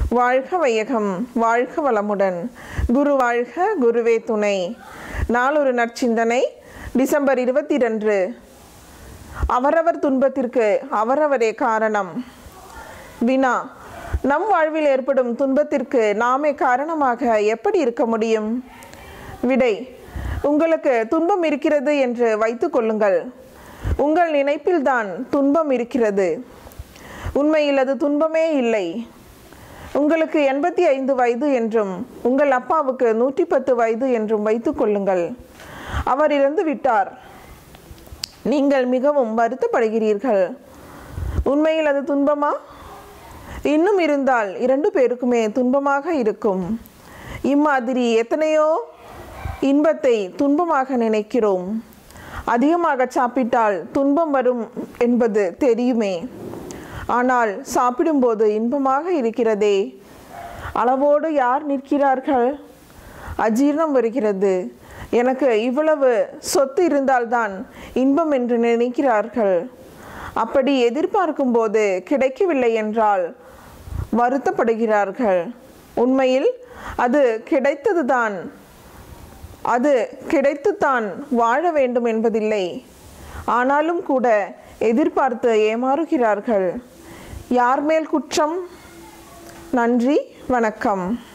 வாழ்க வையகம் வாழ்க வளமுடன் குரு வாழ்க குருவே துணை நாளொரு நற்சிந்தனை டிசம்பர் இருபத்தி ரெண்டு அவரவர் துன்பத்திற்கு அவரவரே காரணம் வினா நம் வாழ்வில் ஏற்படும் துன்பத்திற்கு நாமே காரணமாக எப்படி இருக்க முடியும் விடை உங்களுக்கு துன்பம் இருக்கிறது என்று வைத்துக் கொள்ளுங்கள் உங்கள் நினைப்பில்தான் துன்பம் இருக்கிறது உண்மையில் அது துன்பமே இல்லை உங்களுக்கு எண்பத்தி ஐந்து வயது என்றும் உங்கள் அப்பாவுக்கு நூற்றி பத்து வயது என்றும் வைத்துக் கொள்ளுங்கள் அவர் இறந்து விட்டார் நீங்கள் மிகவும் வருத்தப்படுகிறீர்கள் உண்மையில் அது துன்பமா இன்னும் இருந்தால் இரண்டு பேருக்குமே துன்பமாக இருக்கும் இம்மாதிரி எத்தனையோ இன்பத்தை துன்பமாக நினைக்கிறோம் அதிகமாக சாப்பிட்டால் துன்பம் வரும் என்பது தெரியுமே ஆனால் சாப்பிடும்போது இன்பமாக இருக்கிறதே அளவோடு யார் நிற்கிறார்கள் அஜீரணம் வருகிறது எனக்கு இவ்வளவு சொத்து இருந்தால்தான் இன்பம் என்று நினைக்கிறார்கள் அப்படி எதிர்பார்க்கும் போது கிடைக்கவில்லை என்றால் வருத்தப்படுகிறார்கள் உண்மையில் அது கிடைத்ததுதான் அது கிடைத்துத்தான் வாழ வேண்டும் என்பதில்லை ஆனாலும் கூட எதிர்பார்த்து ஏமாறுகிறார்கள் யார் மேல் குற்றம் நன்றி வணக்கம்